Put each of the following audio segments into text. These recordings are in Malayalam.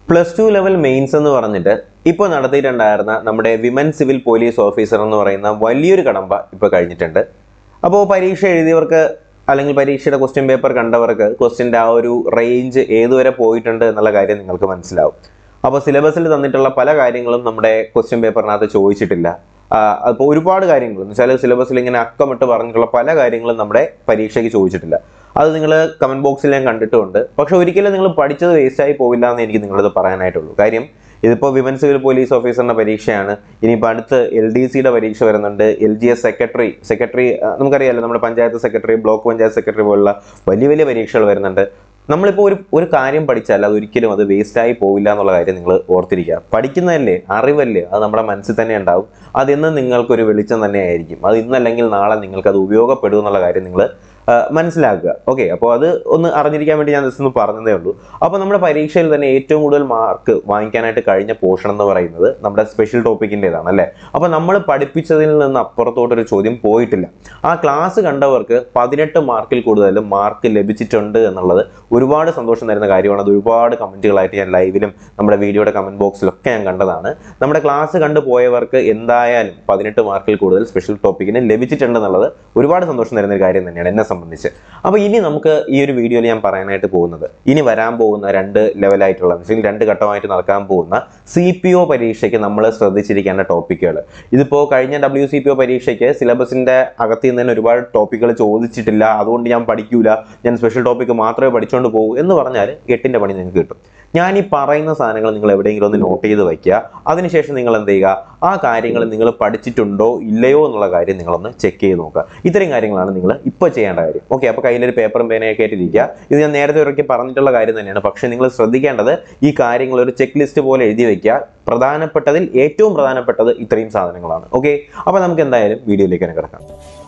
പ്ലസ് ടു ലെവൽ മെയിൻസ് എന്ന് പറഞ്ഞിട്ട് ഇപ്പോൾ നടത്തിയിട്ടുണ്ടായിരുന്ന നമ്മുടെ വിമൻ സിവിൽ പോലീസ് ഓഫീസർ എന്ന് പറയുന്ന വലിയൊരു കടമ്പ ഇപ്പോൾ കഴിഞ്ഞിട്ടുണ്ട് അപ്പോൾ പരീക്ഷ എഴുതിയവർക്ക് അല്ലെങ്കിൽ പരീക്ഷയുടെ ക്വസ്റ്റ്യൻ പേപ്പർ കണ്ടവർക്ക് ക്വസ്റ്റ്യൻ്റെ ആ ഒരു റേഞ്ച് ഏതുവരെ പോയിട്ടുണ്ട് എന്നുള്ള കാര്യം നിങ്ങൾക്ക് മനസ്സിലാവും അപ്പോൾ സിലബസിൽ തന്നിട്ടുള്ള പല കാര്യങ്ങളും നമ്മുടെ ക്വസ്റ്റ്യൻ പേപ്പറിനകത്ത് ചോദിച്ചിട്ടില്ല അപ്പോൾ ഒരുപാട് കാര്യങ്ങൾ എന്ന് വെച്ചാൽ സിലബസിൽ ഇങ്ങനെ അക്കമിട്ട് പറഞ്ഞിട്ടുള്ള പല കാര്യങ്ങളും നമ്മുടെ പരീക്ഷയ്ക്ക് ചോദിച്ചിട്ടില്ല അത് നിങ്ങൾ കമൻറ്റ് ബോക്സിൽ ഞാൻ കണ്ടിട്ടുമുണ്ട് പക്ഷെ ഒരിക്കലും നിങ്ങൾ പഠിച്ചത് വേസ്റ്റായി പോവില്ല എന്ന് എനിക്ക് നിങ്ങളത് പറയാനായിട്ടുള്ളൂ കാര്യം ഇതിപ്പോൾ വിമൻ സിവിൽ പോലീസ് ഓഫീസറിൻ്റെ പരീക്ഷയാണ് ഇനിയിപ്പോൾ അടുത്ത് എൽ ഡി സിയുടെ പരീക്ഷ വരുന്നുണ്ട് L G S secretary secretary നമുക്കറിയാമല്ലോ നമ്മുടെ panchayat secretary block panchayat secretary പോലുള്ള വലിയ വലിയ പരീക്ഷകൾ വരുന്നുണ്ട് നമ്മളിപ്പോൾ ഒരു ഒരു കാര്യം പഠിച്ചാൽ അത് ഒരിക്കലും അത് വേസ്റ്റായി പോവില്ല എന്നുള്ള കാര്യം നിങ്ങൾ ഓർത്തിരിക്കുക പഠിക്കുന്നതല്ലേ അറിവല്ലേ അത് നമ്മുടെ മനസ്സിൽ തന്നെ ഉണ്ടാവും അതെന്നും നിങ്ങൾക്കൊരു വെളിച്ചം തന്നെയായിരിക്കും അത് ഇന്നല്ലെങ്കിൽ നാളെ നിങ്ങൾക്ക് അത് ഉപയോഗപ്പെടും എന്നുള്ള കാര്യം നിങ്ങൾ മനസ്സിലാക്കുക ഓക്കെ അപ്പോൾ അത് ഒന്ന് അറിഞ്ഞിരിക്കാൻ വേണ്ടി ഞാൻ ജസ്റ്റ് ഒന്ന് പറഞ്ഞതേ ഉള്ളൂ അപ്പോൾ നമ്മുടെ പരീക്ഷയിൽ തന്നെ ഏറ്റവും കൂടുതൽ മാർക്ക് വാങ്ങിക്കാനായിട്ട് കഴിഞ്ഞ പോർഷൻ എന്ന് പറയുന്നത് നമ്മുടെ സ്പെഷ്യൽ ടോപ്പിക്കിൻ്റെതാണ് അല്ലേ അപ്പോൾ നമ്മൾ പഠിപ്പിച്ചതിൽ നിന്ന് അപ്പുറത്തോട്ടൊരു ചോദ്യം പോയിട്ടില്ല ആ ക്ലാസ് കണ്ടവർക്ക് പതിനെട്ട് മാർക്കിൽ കൂടുതൽ മാർക്ക് ലഭിച്ചിട്ടുണ്ട് എന്നുള്ളത് ഒരുപാട് സന്തോഷം തരുന്ന കാര്യമാണ് അത് ഒരുപാട് കമൻറ്റുകളായിട്ട് ഞാൻ ലൈവിലും നമ്മുടെ വീഡിയോയുടെ കമൻറ്റ് ബോക്സിലൊക്കെ ഞാൻ കണ്ടതാണ് നമ്മുടെ ക്ലാസ് കണ്ടു പോയവർക്ക് എന്തായാലും പതിനെട്ട് മാർക്കിൽ കൂടുതൽ സ്പെഷ്യൽ ടോപ്പിക്കിന് ലഭിച്ചിട്ടുണ്ടെന്നുള്ളത് ഒരുപാട് സന്തോഷം തരുന്ന ഒരു കാര്യം തന്നെയാണ് എന്നെ സംബന്ധിച്ച് അപ്പോൾ ഇനി നമുക്ക് ഈ ഒരു വീഡിയോയിൽ ഞാൻ പറയാനായിട്ട് പോകുന്നത് ഇനി വരാൻ പോകുന്ന രണ്ട് ലെവലായിട്ടുള്ള അല്ലെങ്കിൽ രണ്ട് ഘട്ടമായിട്ട് നടക്കാൻ പോകുന്ന സി പി ഒ പരീക്ഷയ്ക്ക് നമ്മൾ ശ്രദ്ധിച്ചിരിക്കേണ്ട ടോപ്പിക്കുകൾ ഇതിപ്പോൾ കഴിഞ്ഞ ഡബ്ല്യു സി പി ഒ പരീക്ഷയ്ക്ക് സിലബസിൻ്റെ അകത്ത് നിന്ന് തന്നെ ഒരുപാട് ടോപ്പിക്കുകൾ ചോദിച്ചിട്ടില്ല അതുകൊണ്ട് ഞാൻ പഠിക്കൂല ഞാൻ സ്പെഷ്യൽ ടോപ്പിക്ക് മാത്രമേ പഠിച്ചുകൊണ്ട് പോകൂ എന്ന് പറഞ്ഞാൽ എട്ടിൻ്റെ പണി നിങ്ങൾക്ക് കിട്ടും ഞാൻ ഈ പറയുന്ന സാധനങ്ങൾ നിങ്ങൾ എവിടെയെങ്കിലും ഒന്ന് നോട്ട് ചെയ്ത് വയ്ക്കുക അതിനുശേഷം നിങ്ങൾ എന്ത് ചെയ്യുക ആ കാര്യങ്ങൾ നിങ്ങൾ പഠിച്ചിട്ടുണ്ടോ ഇല്ലയോ എന്നുള്ള കാര്യം നിങ്ങളൊന്ന് ചെക്ക് ചെയ്ത് നോക്കുക ഇത്രയും കാര്യങ്ങളാണ് നിങ്ങൾ ഇപ്പോൾ ചെയ്യേണ്ട കാര്യം ഓക്കെ അപ്പോൾ കയ്യിലൊരു പേപ്പറും പേനയൊക്കെ ആയിട്ടിരിക്കുക ഇത് ഞാൻ നേരത്തെ ഒരിക്കൽ പറഞ്ഞിട്ടുള്ള കാര്യം തന്നെയാണ് പക്ഷേ നിങ്ങൾ ശ്രദ്ധിക്കേണ്ടത് ഈ കാര്യങ്ങൾ ഒരു ചെക്ക് ലിസ്റ്റ് പോലെ എഴുതി വയ്ക്കുക പ്രധാനപ്പെട്ടതിൽ ഏറ്റവും പ്രധാനപ്പെട്ടത് ഇത്രയും സാധനങ്ങളാണ് ഓക്കെ അപ്പോൾ നമുക്ക് എന്തായാലും വീഡിയോയിലേക്ക് തന്നെ കിടക്കാം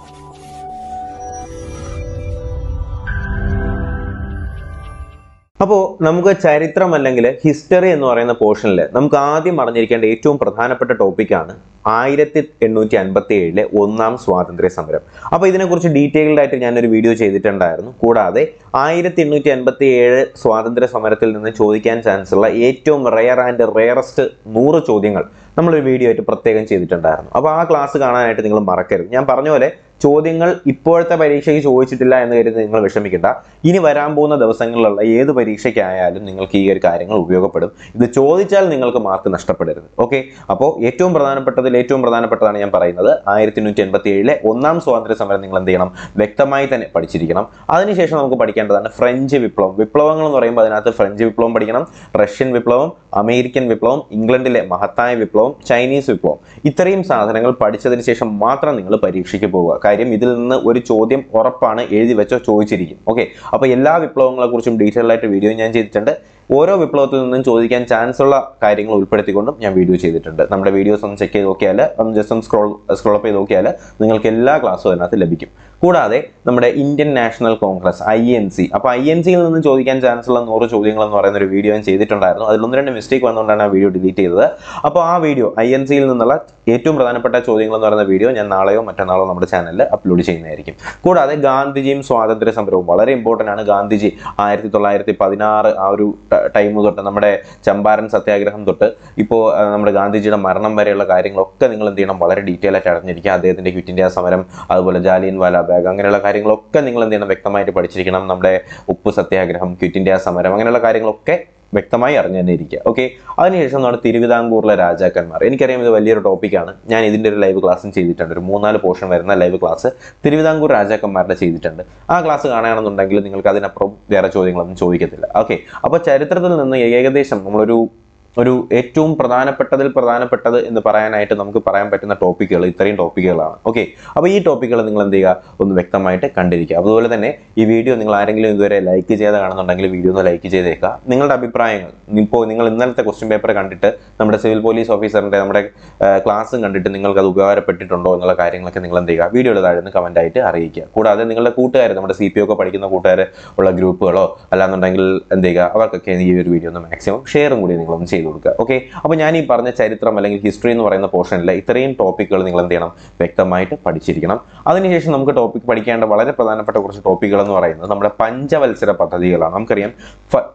അപ്പോൾ നമുക്ക് ചരിത്രം അല്ലെങ്കിൽ ഹിസ്റ്ററി എന്ന് പറയുന്ന പോർഷനിൽ നമുക്ക് ആദ്യം അറിഞ്ഞിരിക്കേണ്ട ഏറ്റവും പ്രധാനപ്പെട്ട ടോപ്പിക്കാണ് ആയിരത്തി എണ്ണൂറ്റി അൻപത്തി ഏഴിലെ ഒന്നാം സ്വാതന്ത്ര്യ സമരം അപ്പോൾ ഇതിനെക്കുറിച്ച് ഡീറ്റെയിൽഡ് ആയിട്ട് ഞാനൊരു വീഡിയോ ചെയ്തിട്ടുണ്ടായിരുന്നു കൂടാതെ ആയിരത്തി എണ്ണൂറ്റി അൻപത്തി ഏഴ് സ്വാതന്ത്ര്യ സമരത്തിൽ നിന്ന് ചോദിക്കാൻ ചാൻസ് ഉള്ള ഏറ്റവും റെയർ ആൻഡ് റെയറസ്റ്റ് നൂറ് ചോദ്യങ്ങൾ നമ്മളൊരു വീഡിയോ ആയിട്ട് പ്രത്യേകം ചെയ്തിട്ടുണ്ടായിരുന്നു അപ്പോൾ ആ ക്ലാസ് കാണാനായിട്ട് നിങ്ങൾ മറക്കരുത് ഞാൻ പറഞ്ഞ പോലെ ചോദ്യങ്ങൾ ഇപ്പോഴത്തെ പരീക്ഷയ്ക്ക് ചോദിച്ചിട്ടില്ല എന്ന് കരുതി നിങ്ങൾ വിഷമിക്കേണ്ട ഇനി വരാൻ പോകുന്ന ദിവസങ്ങളിലുള്ള ഏത് പരീക്ഷയ്ക്കായാലും നിങ്ങൾക്ക് ഈ ഒരു കാര്യങ്ങൾ ഉപയോഗപ്പെടും ഇത് ചോദിച്ചാൽ നിങ്ങൾക്ക് മാർക്ക് നഷ്ടപ്പെടരുത് ഓക്കെ അപ്പോൾ ഏറ്റവും പ്രധാനപ്പെട്ടതിൽ ഏറ്റവും പ്രധാനപ്പെട്ടതാണ് ഞാൻ പറയുന്നത് ആയിരത്തി എണ്ണൂറ്റി എൺപത്തി ഏഴിലെ ഒന്നാം സ്വാതന്ത്ര്യ സമരം നിങ്ങൾ എന്ത് ചെയ്യണം വ്യക്തമായി തന്നെ പഠിച്ചിരിക്കണം അതിനുശേഷം നമുക്ക് പഠിക്കേണ്ടതാണ് ഫ്രഞ്ച് വിപ്ലവം വിപ്ലവങ്ങൾ എന്ന് പറയുമ്പോൾ അതിനകത്ത് ഫ്രഞ്ച് വിപ്ലവം പഠിക്കണം റഷ്യൻ വിപ്ലവം അമേരിക്കൻ വിപ്ലവം ഇംഗ്ലണ്ടിലെ മഹത്തായ വിപ്ലവം ചൈനീസ് വിപ്ലവം ഇത്രയും സാധനങ്ങൾ പഠിച്ചതിന് ശേഷം മാത്രം നിങ്ങൾ പരീക്ഷയ്ക്ക് പോവുക കാര്യം ഇതിൽ നിന്ന് ഒരു ചോദ്യം ഉറപ്പാണ് എഴുതി വെച്ചോ ചോദിച്ചിരിക്കും ഓക്കെ അപ്പോൾ എല്ലാ വിപ്ലവങ്ങളെ കുറിച്ചും ഡീറ്റെയിൽ ആയിട്ട് വീഡിയോ ഞാൻ ചെയ്തിട്ടുണ്ട് ഓരോ വിപ്ലവത്തിൽ നിന്നും ചോദിക്കാൻ ചാൻസ് ഉള്ള കാര്യങ്ങൾ ഉൾപ്പെടുത്തിക്കൊണ്ടും ഞാൻ വീഡിയോ ചെയ്തിട്ടുണ്ട് നമ്മുടെ വീഡിയോസ് ഒന്ന് ചെക്ക് ചെയ്ത് നോക്കിയാൽ ഒന്ന് ജസ്റ്റ് ഒന്ന് സ്ക്രോൾ സ്ക്രോൾ അപ്പ് ചെയ്ത് നോക്കിയാൽ നിങ്ങൾക്ക് എല്ലാ ക്ലാസ്സും അതിനകത്ത് ലഭിക്കും കൂടാതെ നമ്മുടെ Indian national congress I N C അപ്പോൾ ഐ എൻ സിയിൽ നിന്ന് ചോദിക്കാൻ ചാൻസ് ഉള്ള നൂറ് ചോദ്യങ്ങൾ എന്ന് പറയുന്ന ഒരു വീഡിയോ ഞാൻ ചെയ്തിട്ടുണ്ടായിരുന്നു അതിൽ ഒന്ന് രണ്ട് മിസ്റ്റേക്ക് വന്നുകൊണ്ടാണ് ആ വീഡിയോ ഡിലീറ്റ് ചെയ്തത് അപ്പോൾ ആ വീഡിയോ ഐ എൻ സിയിൽ നിന്നുള്ള ഏറ്റവും പ്രധാനപ്പെട്ട ചോദ്യങ്ങൾ എന്ന് പറയുന്ന വീഡിയോ ഞാൻ നാളെയോ മറ്റന്നാളോ നമ്മുടെ ചാനലിൽ അപ്ലോഡ് ചെയ്യുന്നതായിരിക്കും കൂടാതെ ഗാന്ധിജിയും സ്വാതന്ത്ര്യ സമരവും വളരെ ഇമ്പോർട്ടൻ്റ് ആണ് ഗാന്ധിജി ആയിരത്തി തൊള്ളായിരത്തി പതിനാറ് ആ ഒരു ടൈം തൊട്ട് നമ്മുടെ ചമ്പാരൻ സത്യാഗ്രഹം തൊട്ട് ഇപ്പോൾ നമ്മുടെ ഗാന്ധിജിയുടെ മരണം വരെയുള്ള കാര്യങ്ങളൊക്കെ നിങ്ങൾ എന്ത് ചെയ്യണം വളരെ ഡീറ്റെയിൽ ആയിട്ട് അറിഞ്ഞിരിക്കുക അദ്ദേഹത്തിൻ്റെ ക്വിറ്റ് ഇന്ത്യ സമരം അതുപോലെ ജാലിയൻ വാല ബാഗ് അങ്ങനെയുള്ള കാര്യങ്ങളൊക്കെ നിങ്ങൾ എന്ത് ചെയ്യണം വ്യക്തമായിട്ട് പഠിച്ചിരിക്കണം നമ്മുടെ ഉപ്പ് സത്യാഗ്രഹം ക്വിറ്റ് ഇന്ത്യ സമരം അങ്ങനെയുള്ള കാര്യങ്ങളൊക്കെ വ്യക്തമായി അറിഞ്ഞു തന്നെ ഇരിക്കുക ഓക്കെ അതിനുശേഷം നമ്മുടെ തിരുവിതാംകൂറിലെ രാജാക്കന്മാർ എനിക്കറിയാം ഇത് വലിയൊരു ടോപ്പിക്കാണ് ഞാൻ ഇതിൻ്റെ ഒരു ലൈവ് ക്ലാസ്സും ചെയ്തിട്ടുണ്ട് ഒരു മൂന്നാല് പോർഷൻ വരുന്ന ലൈവ് ക്ലാസ് തിരുവിതാംകൂർ രാജാക്കന്മാരുടെ ചെയ്തിട്ടുണ്ട് ആ ക്ലാസ് കാണുകയാണെന്നുണ്ടെങ്കിൽ നിങ്ങൾക്ക് അതിനപ്പുറം വേറെ ചോദ്യങ്ങളൊന്നും ചോദിക്കത്തില്ല ഓക്കെ അപ്പോൾ ചരിത്രത്തിൽ നിന്ന് ഏകദേശം നമ്മളൊരു ഒരു ഏറ്റവും പ്രധാനപ്പെട്ടതിൽ പ്രധാനപ്പെട്ടത് എന്ന് പറയാനായിട്ട് നമുക്ക് പറയാൻ പറ്റുന്ന ടോപ്പിക്കുകൾ ഇത്രയും ടോപ്പിക്കുകളാണ് ഓക്കെ അപ്പോൾ ഈ ടോപ്പിക്കുകൾ നിങ്ങൾ എന്ത് ചെയ്യുക ഒന്ന് വ്യക്തമായിട്ട് കണ്ടിരിക്കുക അതുപോലെ തന്നെ ഈ വീഡിയോ നിങ്ങൾ ആരെങ്കിലും ഇതുവരെ ലൈക്ക് ചെയ്ത് കാണുന്നുണ്ടെങ്കിൽ വീഡിയോ ഒന്ന് ലൈക്ക് ചെയ്തേക്കുക നിങ്ങളുടെ അഭിപ്രായങ്ങൾ ഇപ്പോൾ നിങ്ങൾ ഇന്നലത്തെ ക്വസ്റ്റ്യൻ പേപ്പർ കണ്ടിട്ട് നമ്മുടെ സിവിൽ പോലീസ് ഓഫീസറിൻ്റെ നമ്മുടെ ക്ലാസ്സും കണ്ടിട്ട് നിങ്ങൾക്ക് അത് ഉപകാരപ്പെട്ടിട്ടുണ്ടോ എന്നുള്ള കാര്യങ്ങളൊക്കെ നിങ്ങൾ എന്ത് ചെയ്യുക വീഡിയോയുടെ താഴെ നിന്ന് കമൻ്റ് ആയിട്ട് അറിയിക്കുക കൂടാതെ നിങ്ങളുടെ കൂട്ടുകാർ നമ്മുടെ സി പി ഒക്കെ പഠിക്കുന്ന കൂട്ടുകാർ ഉള്ള ഗ്രൂപ്പുകളോ അല്ലാന്നുണ്ടെങ്കിൽ എന്ത് ചെയ്യുക അവർക്കൊക്കെ ഈ ഒരു വീഡിയോ ഒന്ന് മാക്സിമം ഷെയറും കൂടി നിങ്ങളൊന്ന് ചെയ്തു കൊടുക്കുക ഓക്കെ അപ്പോൾ ഞാൻ ഈ പറഞ്ഞ ചരിത്രം അല്ലെങ്കിൽ ഹിസ്റ്ററി എന്ന് പറയുന്ന പോർഷനിൽ ഇത്രയും ടോപ്പിക്കുകൾ നിങ്ങൾ എന്ത് ചെയ്യണം വ്യക്തമായിട്ട് പഠിച്ചിരിക്കണം അതിനുശേഷം നമുക്ക് ടോപ്പിക് പഠിക്കേണ്ട വളരെ പ്രധാനപ്പെട്ട കുറച്ച് ടോപ്പിക്കുകൾ എന്ന് പറയുന്നത് നമ്മുടെ പഞ്ചവത്സര പദ്ധതികളാണ് നമുക്കറിയാം ഫ-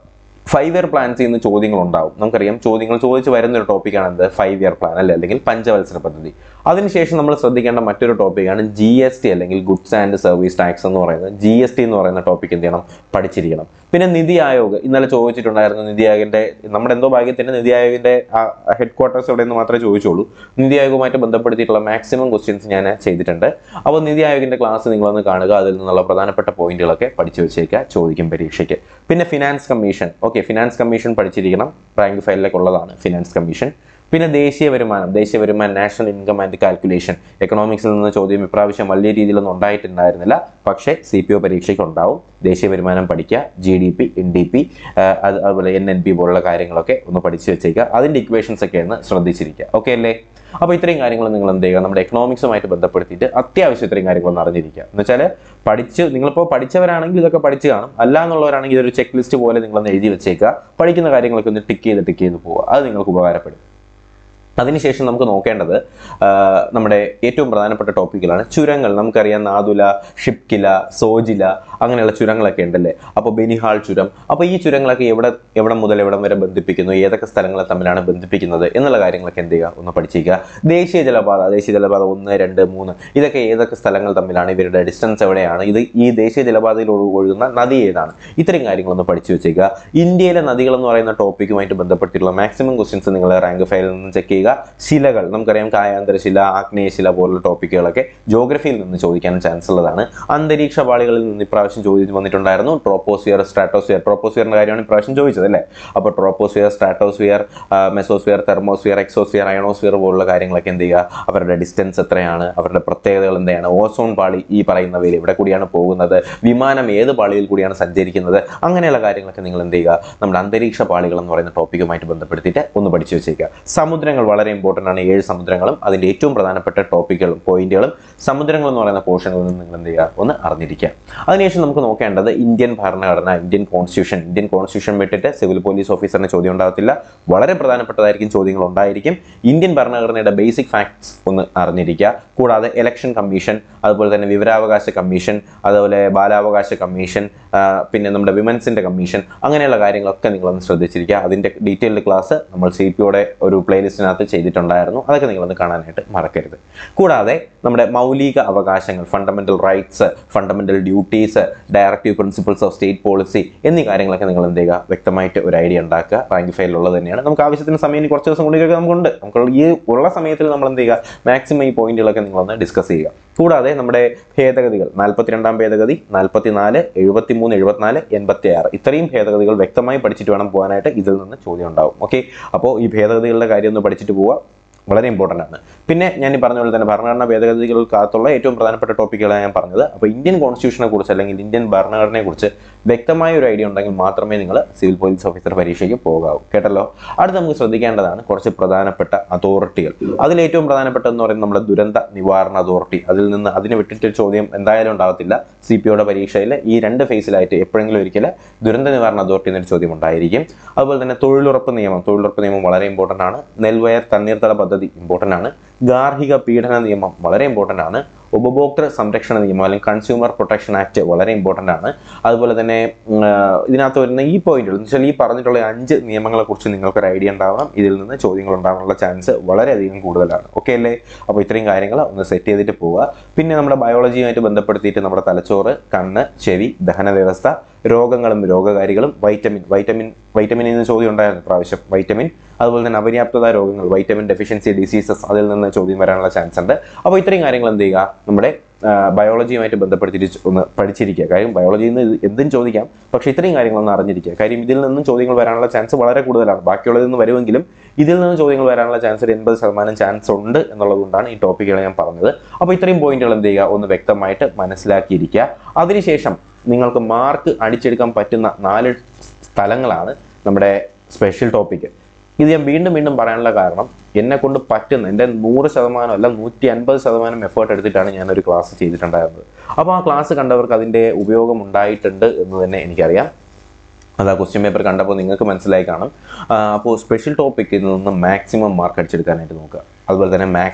ഫൈവ് ഇയർ പ്ലാൻസിൽ നിന്ന് ചോദ്യങ്ങൾ ഉണ്ടാവും നമുക്കറിയാം ചോദ്യങ്ങൾ ചോദിച്ച് വരുന്ന ഒരു ടോപ്പിക്കാണ് എന്ത് ഫൈവ് ഇയർ പ്ലാൻ അല്ലേ അല്ലെങ്കിൽ പഞ്ചവത്സര പദ്ധതി അതിനുശേഷം നമ്മൾ ശ്രദ്ധിക്കേണ്ട മറ്റൊരു ടോപ്പിക്കാണ് ജി എസ് ടി അല്ലെങ്കിൽ ഗുഡ്സ് ആൻഡ് സർവീസ് ടാക്സ് എന്ന് പറയുന്നത് ജി എസ് ടി എന്ന് പറയുന്ന ടോപ്പിക് എന്ത് ചെയ്യണം പഠിച്ചിരിക്കണം പിന്നെ നിതി ആയോഗ് ഇന്നലെ ചോദിച്ചിട്ടുണ്ടായിരുന്നു നിതി ആയോഗിന്റെ നമ്മുടെ എന്തോ ഭാഗ്യത്തിന് നിതി ആയോഗിന്റെ ഹെഡ് ക്വാർട്ടേഴ്സ് എവിടെ നിന്ന് മാത്രമേ ചോദിച്ചുള്ളൂ നിതി ആയോഗുമായിട്ട് ബന്ധപ്പെടുത്തിയിട്ടുള്ള മാക്സിമം ക്വസ്റ്റ്യൻസ് ഞാൻ ചെയ്തിട്ടുണ്ട് അപ്പോൾ നിതി ആയോഗിന്റെ ക്ലാസ് നിങ്ങളൊന്ന് കാണുക അതിൽ നിന്നുള്ള പ്രധാനപ്പെട്ട പോയിന്റുകളൊക്കെ പഠിച്ചു വെച്ചേക്കുക ചോദിക്കും പരീക്ഷയ്ക്ക് പിന്നെ finance commission okay finance commission പഠിച്ചിരിക്കണം റാങ്ക് ഫയലിലേക്ക് ഉള്ളതാണ് ഫിനാൻസ് കമ്മീഷൻ പിന്നെ ദേശീയ വരുമാനം ദേശീയ വരുമാനം നാഷണൽ ഇൻകം ആൻഡ് കാൽക്കുലേഷൻ എക്കണോമിക്സിൽ നിന്ന് ചോദ്യം ഇപ്രാവശ്യം വലിയ രീതിയിലൊന്നും ഉണ്ടായിട്ടുണ്ടായിരുന്നില്ല പക്ഷേ സി പി ഒ പരീക്ഷയ്ക്ക് ഉണ്ടാവും ദേശീയ വരുമാനം പഠിക്കുക G D P N D P അത് അതുപോലെ എൻ എൻ പി പോലുള്ള കാര്യങ്ങളൊക്കെ ഒന്ന് പഠിച്ചു വെച്ചേക്കുക അതിൻ്റെ ഇക്വേഷൻസ് ഒക്കെ ഒന്ന് ശ്രദ്ധിച്ചിരിക്കുക ഓക്കെ അല്ലേ അപ്പോൾ ഇത്രയും കാര്യങ്ങൾ നിങ്ങൾ എന്ത് ചെയ്യുക നമ്മുടെ എക്കണോമിക്സുമായിട്ട് ബന്ധപ്പെടുത്തിയിട്ട് അത്യാവശ്യം ഇത്രയും കാര്യങ്ങൾ ഒന്ന് അറിഞ്ഞിരിക്കുക എന്ന് വെച്ചാൽ പഠിച്ച് നിങ്ങളിപ്പോൾ പഠിച്ചവരാണെങ്കിൽ ഇതൊക്കെ പഠിച്ച് കാണും അല്ല എന്നുള്ളവരാണെങ്കിൽ ഇതൊരു ചെക്ക് ലിസ്റ്റ് പോലെ നിങ്ങളൊന്ന് എഴുതി വെച്ചേക്കുക പഠിക്കുന്ന കാര്യങ്ങളൊക്കെ ഒന്ന് ടിക്ക് ചെയ്ത് ടിക്ക് ചെയ്ത് പോവുക അത് നിങ്ങൾക്ക് ഉപകാരപ്പെടും അതിനുശേഷം നമുക്ക് നോക്കേണ്ടത് ആ, നമ്മുടെ ഏറ്റവും പ്രധാനപ്പെട്ട ടോപ്പിക്കുകളാണ് ചുരങ്ങൾ നമുക്കറിയാം നാദുല ഷിപ്കില സോജില അങ്ങനെയുള്ള ചുരങ്ങളൊക്കെ ഉണ്ടല്ലേ അപ്പോൾ ബെനിഹാൾ ചുരം അപ്പോൾ ഈ ചുരങ്ങളൊക്കെ എവിടെ എവിടെ മുതൽ എവിടം വരെ ബന്ധിപ്പിക്കുന്നു ഏതൊക്കെ സ്ഥലങ്ങളെ തമ്മിലാണ് ബന്ധിപ്പിക്കുന്നത് എന്നുള്ള കാര്യങ്ങളൊക്കെ എന്ത് ചെയ്യുക ഒന്ന് പഠിച്ചിരിക്കുക ദേശീയ ജലപാത ദേശീയ ജലപാത ഒന്ന് രണ്ട് മൂന്ന് ഇതൊക്കെ ഏതൊക്കെ സ്ഥലങ്ങൾ തമ്മിലാണ് ഇവരുടെ ഡിസ്റ്റൻസ് എവിടെയാണ് ഇത് ഈ ദേശീയ ജലപാതയിൽ ഒഴു- ഒഴുകുന്ന നദി ഏതാണ് ഇത്രയും കാര്യങ്ങളൊന്ന് പഠിച്ചു വെച്ചേക്കുക ഇന്ത്യയിലെ നദികൾ എന്ന് പറയുന്ന ടോപ്പിക്കുമായിട്ട് ബന്ധപ്പെട്ടിട്ടുള്ള മാക്സിമം ക്വസ്റ്റ്യൻസ് നിങ്ങൾ റാങ്ക് ഫയലിൽ നിന്ന് ചെക്ക് ചെയ്യുക ശിലകൾ നമുക്കറിയാം കായാന്തരശില ആഗ്നേയശില പോലുള്ള ടോപ്പിക്കുകളൊക്കെ ജോഗ്രഫിയിൽ നിന്ന് ചോദിക്കാൻ ചാൻസ് ഉള്ളതാണ് അന്തരീക്ഷ പാളികളിൽ നിന്ന് ഇപ്രാവശ്യം ചോദിച്ചു വന്നിട്ടുണ്ടായിരുന്നു ട്രോപ്പോസ്ഫിയർ സ്ട്രാറ്റോസ്ഫിയർ ട്രോപ്പോസ്ഫിയറിന്റെ കാര്യമാണ് ഇപ്രാവശ്യം ചോദിച്ചത് അല്ലേ അപ്പോൾ troposphere stratosphere mesosphere thermosphere exosphere ionosphere പോലുള്ള കാര്യങ്ങളൊക്കെ എന്ത് ചെയ്യുക അവരുടെ ഡിസ്റ്റൻസ് എത്രയാണ് അവരുടെ പ്രത്യേകതകൾ എന്താണ് ഓസോൺ പാളി ഈ പറയുന്നവയിൽ എവിടെ കൂടിയാണ് പോകുന്നത് വിമാനം ഏത് പാളിയിൽ കൂടിയാണ് സഞ്ചരിക്കുന്നത് അങ്ങനെയുള്ള കാര്യങ്ങളൊക്കെ നിങ്ങൾ എന്ത് ചെയ്യുക നമ്മുടെ അന്തരീക്ഷ പാളികൾ എന്ന് പറയുന്ന ടോപ്പിക്കുമായിട്ട് ബന്ധപ്പെടുത്തിയിട്ട് ഒന്ന് പഠിച്ചു വെച്ചേക്കുക സമുദ്രങ്ങൾ വളരെ ഇമ്പോർട്ടൻ്റ് ആണ് ഏഴ് സമുദ്രങ്ങളും അതിൻ്റെ ഏറ്റവും പ്രധാനപ്പെട്ട ടോപ്പിക്കുകളും പോയിന്റുകളും സമുദ്രങ്ങൾ എന്ന് പറയുന്ന പോർഷനുകളിൽ നിന്ന് നിങ്ങൾ എന്ത് ചെയ്യുക ഒന്ന് അറിഞ്ഞിരിക്കുക അതിനുശേഷം നമുക്ക് നോക്കേണ്ടത് ഇന്ത്യൻ ഭരണഘടന ഇന്ത്യൻ കോൺസ്റ്റിറ്റ്യൂഷൻ ഇന്ത്യൻ കോൺസ്റ്റിറ്റ്യൂഷൻ വിട്ടിട്ട് സിവിൽ പോലീസ് ഓഫീസറിന് ചോദ്യം ഉണ്ടാകത്തില്ല വളരെ പ്രധാനപ്പെട്ടതായിരിക്കും ചോദ്യങ്ങൾ ഉണ്ടായിരിക്കും ഇന്ത്യൻ ഭരണഘടനയുടെ ബേസിക് ഫാക്ട്സ് ഒന്ന് അറിഞ്ഞിരിക്കുക കൂടാതെ ഇലക്ഷൻ കമ്മീഷൻ അതുപോലെ തന്നെ വിവരാവകാശ കമ്മീഷൻ അതുപോലെ ബാലാവകാശ കമ്മീഷൻ ആ, പിന്നെ നമ്മുടെ വിമൻസിൻ്റെ കമ്മീഷൻ അങ്ങനെയുള്ള കാര്യങ്ങളൊക്കെ നിങ്ങളൊന്ന് ശ്രദ്ധിച്ചിരിക്കുക അതിൻ്റെ ഡീറ്റെയിൽഡ് ക്ലാസ് നമ്മൾ സി പി യുടെ ഒരു പ്ലേലിസ്റ്റിനകത്ത് ചെയ്തിട്ടുണ്ടായിരുന്നു അതൊക്കെ നിങ്ങളൊന്ന് കാണാനായിട്ട് മറക്കരുത് കൂടാതെ നമ്മുടെ മൗലിക അവകാശങ്ങൾ fundamental rights fundamental duties directive principles of state policy എന്നീ കാര്യങ്ങളൊക്കെ നിങ്ങൾ എന്ത് ചെയ്യുക വ്യക്തമായിട്ട് ഒരു ഐഡിയ ഉണ്ടാക്കുക റാങ്ക് ഫയലിലുള്ളത് തന്നെയാണ് നമുക്ക് ആവശ്യത്തിന് സമയം ഇനി കുറച്ച് ദിവസം കൊണ്ടൊക്കെ നമുക്കുണ്ട് നമുക്ക് ഈ ഉള്ള സമയത്തിൽ നമ്മൾ എന്ത് ചെയ്യുക മാക്സിമം ഈ പോയിന്റുകളൊക്കെ നിങ്ങളൊന്ന് ഡിസ്കസ് ചെയ്യുക കൂടാതെ നമ്മുടെ ഭേദഗതികൾ നാൽപ്പത്തിരണ്ടാം ഭേദഗതി നാൽപ്പത്തിനാല് എഴുപത്തിമൂന്ന് എഴുപത്തിനാല് എൺപത്തി ആറ് ഇത്രയും ഭേദഗതികൾ വ്യക്തമായി പഠിച്ചിട്ട് വേണം പോകാനായിട്ട് ഇതിൽ നിന്ന് ചോദ്യം ഉണ്ടാവും ഓക്കെ അപ്പോൾ ഈ ഭേദഗതികളുടെ കാര്യം ഒന്ന് പഠിച്ചിട്ട് പോവുക വളരെ ഇമ്പോർട്ടൻ്റ് ആണ് പിന്നെ ഞാൻ ഈ പറഞ്ഞ പോലെ തന്നെ ഭരണഘടനാ ഭേദഗതികൾക്കകത്തുള്ള ഏറ്റവും പ്രധാനപ്പെട്ട ടോപ്പിക്കുകളാണ് ഞാൻ പറഞ്ഞത് അപ്പോൾ ഇന്ത്യൻ കോൺസ്റ്റിറ്റ്യൂഷനെ കുറിച്ച് അല്ലെങ്കിൽ ഇന്ത്യൻ ഭരണഘടനയെ കുറിച്ച് വ്യക്തമായ ഒരു ഐഡിയ ഉണ്ടെങ്കിൽ മാത്രമേ നിങ്ങൾ സിവിൽ പോലീസ് ഓഫീസർ പരീക്ഷയ്ക്ക് പോകാവൂ കേട്ടല്ലോ അടുത്ത് നമുക്ക് ശ്രദ്ധിക്കേണ്ടതാണ് കുറച്ച് പ്രധാനപ്പെട്ട അതോറിറ്റികൾ അതിൽ ഏറ്റവും പ്രധാനപ്പെട്ടതെന്ന് പറയുന്നത് നമ്മുടെ ദുരന്ത നിവാരണ അതോറിറ്റി അതിൽ നിന്ന് അതിന് വിട്ടിട്ട് ഒരു ചോദ്യം എന്തായാലും ഉണ്ടാകത്തില്ല സി പി ഒയുടെ പരീക്ഷയിൽ ഈ രണ്ട് ഫേസിലായിട്ട് എപ്പോഴെങ്കിലും ഒരിക്കൽ ദുരന്ത നിവാരണ അതോറിറ്റി എന്നൊരു ചോദ്യം ഉണ്ടായിരിക്കും അതുപോലെ തന്നെ തൊഴിലുറപ്പ് നിയമം തൊഴിലുറപ്പ് നിയമം വളരെ ഇമ്പോർട്ടൻ്റ് ആണ് നെൽവയർ തണ്ണീർത്തട പദ്ധതി ഇമ്പോർട്ടൻ്റ് ആണ് ഗാർഹിക പീഡന നിയമം വളരെ ഇമ്പോർട്ടൻ്റ് ആണ് ഉപഭോക്തൃ സംരക്ഷണ നിയമം അല്ലെങ്കിൽ കൺസ്യൂമർ പ്രൊട്ടക്ഷൻ ആക്ട് വളരെ ഇമ്പോർട്ടൻ്റ് ആണ് അതുപോലെ തന്നെ ഉം, ആ, ഇതിനകത്ത് വരുന്ന ഈ പോയിന്റുകൾ എന്ന് വെച്ചാൽ ഈ പറഞ്ഞിട്ടുള്ള ഈ അഞ്ച് നിയമങ്ങളെ കുറിച്ച് നിങ്ങൾക്കൊരു ഐഡിയ ഉണ്ടാവണം ഇതിൽ നിന്ന് ചോദ്യങ്ങൾ ഉണ്ടാകാനുള്ള ചാൻസ് വളരെയധികം കൂടുതലാണ് ഓക്കെ അല്ലേ അപ്പോൾ ഇത്രയും കാര്യങ്ങൾ ഒന്ന് സെറ്റ് ചെയ്തിട്ട് പോവുക പിന്നെ നമ്മുടെ ബയോളജിയുമായിട്ട് ബന്ധപ്പെടുത്തിയിട്ട് നമ്മുടെ തലച്ചോറ് കണ്ണ് ചെവി ദഹന വ്യവസ്ഥ രോഗങ്ങളും രോഗകാരികളും വൈറ്റമിൻ വൈറ്റമിൻ വൈറ്റമിൻ എന്ന് ചോദ്യം ഉണ്ടായിരുന്നു പ്രാവശ്യം വൈറ്റമിൻ അതുപോലെ തന്നെ അപര്യാപ്തത രോഗങ്ങൾ വൈറ്റമിൻ ഡെഫിഷ്യൻസി ഡിസീസസ് അതിൽ നിന്ന് ചോദ്യം വരാനുള്ള ചാൻസ് ഉണ്ട് അപ്പോൾ ഇത്രയും കാര്യങ്ങൾ എന്ത് ചെയ്യുക നമ്മുടെ ബയോളജിയുമായിട്ട് ബന്ധപ്പെടുത്തിയിട്ട് ഒന്ന് പഠിച്ചിരിക്കുക കാര്യം ബയോളജിയിൽ നിന്ന് ഇത് എന്തും ചോദിക്കാം പക്ഷേ ഇത്രയും കാര്യങ്ങളൊന്ന് അറിഞ്ഞിരിക്കുക കാര്യം ഇതിൽ നിന്നും ചോദ്യങ്ങൾ വരാനുള്ള ചാൻസ് വളരെ കൂടുതലാണ് ബാക്കിയുള്ളതിൽ നിന്ന് വരുമെങ്കിലും ഇതിൽ നിന്ന് ചോദ്യങ്ങൾ വരാനുള്ള ചാൻസ് ഒരു എൺപത് ശതമാനം ചാൻസ് ഉണ്ട് എന്നുള്ളത് കൊണ്ടാണ് ഈ ടോപ്പിക്കുകൾ ഞാൻ പറഞ്ഞത് അപ്പോൾ ഇത്രയും പോയിന്റുകൾ എന്ത് ചെയ്യുക ഒന്ന് വ്യക്തമായിട്ട് മനസ്സിലാക്കിയിരിക്കുക അതിനുശേഷം നിങ്ങൾക്ക് മാർക്ക് അടിച്ചെടുക്കാൻ പറ്റുന്ന നാല് സ്ഥലങ്ങളാണ് നമ്മുടെ സ്പെഷ്യൽ ടോപ്പിക്ക് ഇത് ഞാൻ വീണ്ടും വീണ്ടും പറയാനുള്ള കാരണം എന്നെ കൊണ്ട് പറ്റുന്ന എൻ്റെ നൂറ് ശതമാനം അല്ല നൂറ്റി അൻപത് ശതമാനം എഫേർട്ട് എടുത്തിട്ടാണ് ഞാൻ ഒരു ക്ലാസ് ചെയ്തിട്ടുണ്ടായിരുന്നത് അപ്പോൾ ആ ക്ലാസ് കണ്ടവർക്ക് അതിൻ്റെ ഉപയോഗം ഉണ്ടായിട്ടുണ്ട് എന്ന് തന്നെ എനിക്കറിയാം അത് ആ ക്വസ്റ്റ്യൻ പേപ്പർ കണ്ടപ്പോൾ നിങ്ങൾക്ക് മനസ്സിലായി കാണും അപ്പോൾ സ്പെഷ്യൽ ടോപ്പിക്കിൽ നിന്ന് മാക്സിമം മാർക്ക് അടിച്ചെടുക്കാനായിട്ട് നോക്കുക അതുപോലെ തന്നെ മാത്സ്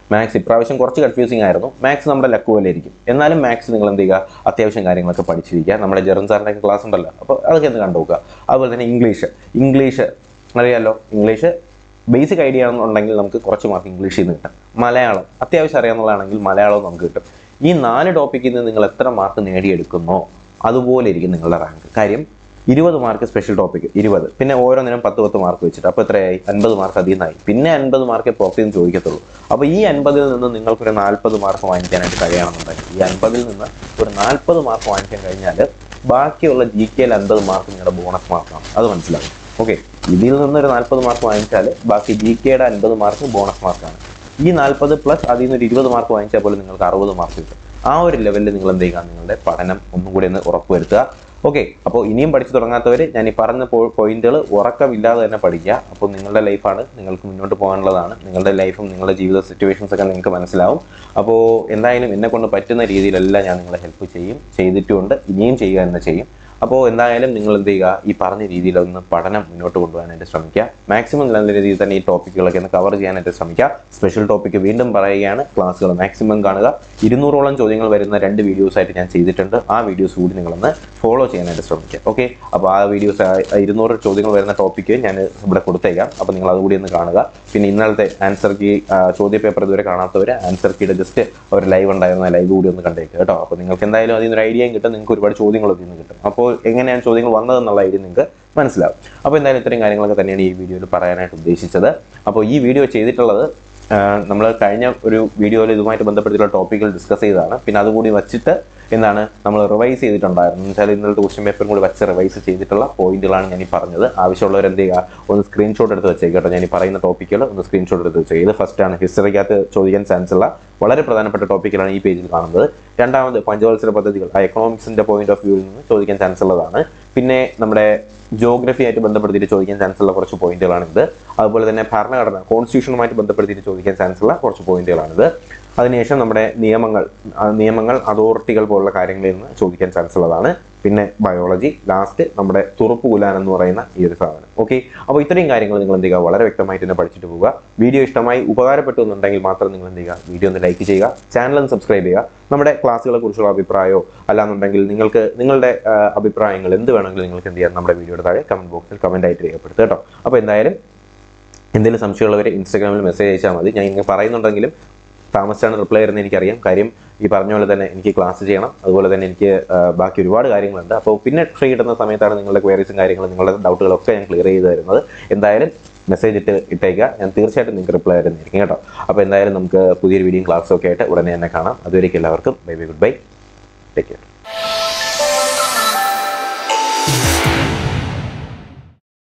മാത്സ് ഇപ്രാവശ്യം കുറച്ച് കൺഫ്യൂസിംഗ് ആയിരുന്നു മാത്സ് നമ്മുടെ ലക്ക് പോലെ ഇരിക്കും എന്നാലും മാത്സ് നിങ്ങൾ എന്ത് ചെയ്യുക അത്യാവശ്യം കാര്യങ്ങളൊക്കെ പഠിച്ചിരിക്കുക നമ്മുടെ ജെറൻ സാറിൻ്റെ ക്ലാസ് ഉണ്ടല്ലോ അപ്പോൾ അതൊക്കെ ഒന്ന് കണ്ടു നോക്കുക അതുപോലെ തന്നെ ഇംഗ്ലീഷ് ഇംഗ്ലീഷ് അറിയാലോ ഇംഗ്ലീഷ് ബേസിക് ഐഡിയ ഉണ്ടെങ്കിൽ നമുക്ക് കുറച്ച് മാർക്ക് ഇംഗ്ലീഷിൽ നിന്ന് കിട്ടും മലയാളം അത്യാവശ്യം അറിയാവുന്നതാണെങ്കിൽ മലയാളവും നമുക്ക് കിട്ടും ഈ നാല് ടോപ്പിക്കിൽ നിന്ന് നിങ്ങൾ എത്ര മാർക്ക് നേടിയെടുക്കുന്നോ അതുപോലെ ഇരിക്കും നിങ്ങളുടെ റാങ്ക് കാര്യം ഇരുപത് മാർക്ക് സ്പെഷ്യൽ ടോപ്പിക് ഇരുപത് പിന്നെ ഓരോന്നിനും പത്ത് പത്ത് മാർക്ക് വെച്ചിട്ട് അപ്പോൾ എത്രയായി അൻപത് മാർക്ക് അതിൽ നിന്നായി പിന്നെ അൻപത് മാർക്കേ പുറത്തു നിന്ന് ചോദിക്കത്തുള്ളൂ അപ്പോൾ ഈ അൻപതിൽ നിന്ന് നിങ്ങൾക്കൊരു നാൽപ്പത് മാർക്ക് വാങ്ങിക്കാനായിട്ട് കഴിയണമെന്നുണ്ടെങ്കിൽ ഈ അൻപതിൽ നിന്ന് ഒരു നാൽപ്പത് മാർക്ക് വാങ്ങിക്കാൻ കഴിഞ്ഞാൽ ബാക്കിയുള്ള ജി കെയിൽ അൻപത് മാർക്ക് നിങ്ങളുടെ ബോണസ് മാർക്കാണ് അത് മനസ്സിലാവും ഓക്കെ ഇതിൽ നിന്ന് ഒരു നാൽപ്പത് മാർക്ക് വാങ്ങിച്ചാൽ ബാക്കി ജി കെയുടെ അൻപത് മാർക്ക് ബോണസ് മാർക്കാണ് ഈ നാൽപ്പത് പ്ലസ് അതിൽ നിന്ന് ഒരു ഇരുപത് മാർക്ക് വാങ്ങിച്ചാൽ പോലും നിങ്ങൾക്ക് അറുപത് മാർക്ക് കിട്ടും ആ ഒരു ലെവലിൽ നിങ്ങൾ എന്ത് ചെയ്യുക നിങ്ങളുടെ പഠനം ഒന്നും കൂടി ഒന്ന് ഉറപ്പുവരുത്തുക ഓക്കെ അപ്പോൾ ഇനിയും പഠിച്ചു തുടങ്ങാത്തവർ ഞാൻ ഈ പറഞ്ഞ പോയിന്റുകൾ ഉറക്കമില്ലാതെ തന്നെ പഠിക്കുക അപ്പോൾ നിങ്ങളുടെ ലൈഫാണ് നിങ്ങൾക്ക് മുന്നോട്ട് പോകാനുള്ളതാണ് നിങ്ങളുടെ ലൈഫും നിങ്ങളുടെ ജീവിത സിറ്റുവേഷൻസ് ഒക്കെ നിങ്ങൾക്ക് മനസ്സിലാവും അപ്പോൾ എന്തായാലും എന്നെ കൊണ്ട് പറ്റുന്ന രീതിയിലെല്ലാം ഞാൻ നിങ്ങളെ ഹെൽപ്പ് ചെയ്യും ചെയ്തിട്ടുമുണ്ട് ഇനിയും ചെയ്യുക തന്നെ ചെയ്യും അപ്പോൾ എന്തായാലും നിങ്ങൾ എന്ത് ചെയ്യുക ഈ പറഞ്ഞ രീതിയിലൊന്ന് പഠനം മുന്നോട്ട് കൊണ്ടുപോകാനായിട്ട് ശ്രമിക്കുക മാക്സിമം നല്ല രീതിയിൽ തന്നെ ഈ ടോപ്പിക്കുകളൊക്കെ ഒന്ന് കവർ ചെയ്യാനായിട്ട് ശ്രമിക്കുക സ്പെഷ്യൽ ടോപ്പിക്ക് വീണ്ടും പറയുകയാണ് ക്ലാസ്സുകൾ മാക്സിമം കാണുക ഇരുന്നൂറോളം ചോദ്യങ്ങൾ വരുന്ന രണ്ട് വീഡിയോസ് ആയിട്ട് ഞാൻ ചെയ്തിട്ടുണ്ട് ആ വീഡിയോസ് കൂടി നിങ്ങളൊന്ന് ഫോളോ ചെയ്യാനായിട്ട് ശ്രമിക്കുക ഓക്കെ അപ്പോൾ ആ വീഡിയോസ് ഇരുന്നൂറ് ചോദ്യങ്ങൾ വരുന്ന ടോപ്പിക്ക് ഞാൻ ഇവിടെ കൊടുത്തേക്കാം അപ്പോൾ നിങ്ങൾ അതുകൂടി ഒന്ന് കാണുക പിന്നെ ഇന്നലത്തെ ആൻസർ കീ ചോദ്യ പേപ്പർ ഇതുവരെ കാണാത്തവർ ആൻസർ കീയുടെ ജസ്റ്റ് ഒരു ലൈവ് ഉണ്ടായിരുന്ന ലൈവ് കൂടി ഒന്ന് കണ്ടേക്കുക കേട്ടോ അപ്പോൾ നിങ്ങൾക്ക് എന്തായാലും അതിൽ നിന്ന് ഒരു ഐഡിയയും കിട്ടും നിങ്ങൾക്ക് ഒരുപാട് ചോദ്യങ്ങൾ അതിൽ നിന്ന് കിട്ടും അപ്പോൾ എങ്ങനെയാണ് ചോദ്യങ്ങൾ വന്നതെന്നുള്ള ഐഡിയ നിങ്ങൾക്ക് മനസ്സിലാവും അപ്പോൾ എന്തായാലും ഇത്രയും കാര്യങ്ങളൊക്കെ തന്നെയാണ് ഈ വീഡിയോയിൽ പറയാനായിട്ട് ഉദ്ദേശിച്ചത് അപ്പോൾ ഈ വീഡിയോ ചെയ്തിട്ടുള്ളത് നമ്മൾ കഴിഞ്ഞ ഒരു വീഡിയോയിൽ ഇതുമായിട്ട് ബന്ധപ്പെട്ടിട്ടുള്ള ടോപ്പിക്കുകൾ ഡിസ്കസ് ചെയ്തതാണ് പിന്നെ അതുകൂടി വച്ചിട്ട് എന്താണ് നമ്മൾ റിവൈസ് ചെയ്തിട്ടുണ്ടായിരുന്നു എന്ന് വെച്ചാൽ ഇന്നലത്തെ ക്വസ്റ്റ്യൻ പേപ്പറും കൂടി വെച്ച് റിവൈസ് ചെയ്തിട്ടുള്ള പോയിന്റുകളാണ് ഞാൻ ഈ പറഞ്ഞത് ആവശ്യമുള്ളവർ എന്ത് ചെയ്യുക ഒന്ന് സ്ക്രീൻഷോട്ട് എടുത്ത് വെച്ചേക്ക് കേട്ടോ ഞാൻ ഈ പറയുന്ന ടോപ്പിക്കുകൾ ഒന്ന് സ്ക്രീൻഷോട്ട് എടുത്ത് വെച്ചേക്ക് ഇത് ഫസ്റ്റ് ആണ് ഹിസ്റ്ററിക്കകത്ത് ചോദിക്കാൻ ചാൻസ് ഉള്ള വളരെ പ്രധാനപ്പെട്ട ടോപ്പിക്കുകളാണ് ഈ പേജിൽ കാണുന്നത് രണ്ടാമത് പഞ്ചവത്സര പദ്ധതികൾ ആ എക്കണോമിക്സിന്റെ പോയിന്റ് ഓഫ് വ്യൂവിൽ നിന്ന് ചോദിക്കാൻ ചാൻസ് ഉള്ളതാണ് പിന്നെ നമ്മുടെ ജോഗ്രഫി ആയിട്ട് ബന്ധപ്പെടുത്തിയിട്ട് ചോദിക്കാൻ ചാൻസ് ഉള്ള കുറച്ച് പോയിന്റുകളാണിത് അതുപോലെ തന്നെ ഭരണഘടന കോൺസ്റ്റിറ്റ്യൂഷനുമായിട്ട് ബന്ധപ്പെടുത്തിയിട്ട് ചോദിക്കാൻ ചാൻസ് ഉള്ള കുറച്ച് പോയിന്റുകളാണിത് അതിനുശേഷം നമ്മുടെ നിയമങ്ങൾ ആ നിയമങ്ങൾ അതോറിറ്റികൾ പോലുള്ള കാര്യങ്ങളിൽ നിന്ന് ചോദിക്കാൻ ചാൻസ് ഉള്ളതാണ് പിന്നെ ബയോളജി ലാസ്റ്റ് നമ്മുടെ തുറപ്പ് കുലാൻ എന്ന് പറയുന്ന ഈ ഒരു സാധനം ഓക്കെ അപ്പോൾ ഇത്രയും കാര്യങ്ങൾ നിങ്ങൾ എന്ത് ചെയ്യുക വളരെ വ്യക്തമായിട്ട് തന്നെ പഠിച്ചിട്ട് പോവുക വീഡിയോ ഇഷ്ടമായി ഉപകാരപ്പെട്ടു എന്നുണ്ടെങ്കിൽ മാത്രം നിങ്ങൾ എന്ത് ചെയ്യുക വീഡിയോ ഒന്ന് ലൈക്ക് ചെയ്യുക ചാനൽ ഒന്ന് സബ്സ്ക്രൈബ് ചെയ്യുക നമ്മുടെ ക്ലാസ്സുകളെ കുറിച്ചുള്ള അഭിപ്രായമോ അല്ലാന്നുണ്ടെങ്കിൽ നിങ്ങൾക്ക് നിങ്ങളുടെ ആ, അഭിപ്രായങ്ങൾ എന്ത് വേണമെങ്കിലും നിങ്ങൾക്ക് എന്ത് ചെയ്യാം നമ്മുടെ വീഡിയോയുടെ താഴെ കമന്റ് ബോക്സിൽ കമന്റ് ആയിട്ട് രേഖപ്പെടുത്തുക കേട്ടോ അപ്പോൾ എന്തായാലും എന്തെങ്കിലും സംശയമുള്ളവരെ ഇൻസ്റ്റാഗ്രാമിൽ മെസ്സേജ് അയച്ചാൽ മതി ഞാൻ ഇങ്ങനെ പറയുന്നുണ്ടെങ്കിലും താമസിച്ചാണ് റിപ്ലൈ വരുന്നത് എനിക്കറിയാം കാര്യം ഈ പറഞ്ഞ പോലെ തന്നെ എനിക്ക് ക്ലാസ് ചെയ്യണം അതുപോലെ തന്നെ എനിക്ക് ആ, ബാക്കി ഒരുപാട് കാര്യങ്ങളുണ്ട് അപ്പോൾ പിന്നെ ഫ്രീ കിട്ടുന്ന സമയത്താണ് നിങ്ങളുടെ ക്വയറീസും കാര്യങ്ങളും നിങ്ങളുടെ ഡൗട്ടുകളൊക്കെ ഞാൻ ക്ലിയർ ചെയ്ത് തരുന്നത് എന്തായാലും മെസ്സേജ് ഇട്ട് ഇട്ടേക്കുക ഞാൻ തീർച്ചയായിട്ടും നിങ്ങൾക്ക് റിപ്ലൈ തരുന്നതായിരിക്കും കേട്ടോ അപ്പോൾ എന്തായാലും നമുക്ക് പുതിയൊരു വീഡിയോയും ക്ലാസ്സും ഒക്കെ ആയിട്ട് ഉടനെ തന്നെ കാണാം അതുവരേക്കും എല്ലാവർക്കും bye bye goodbye take care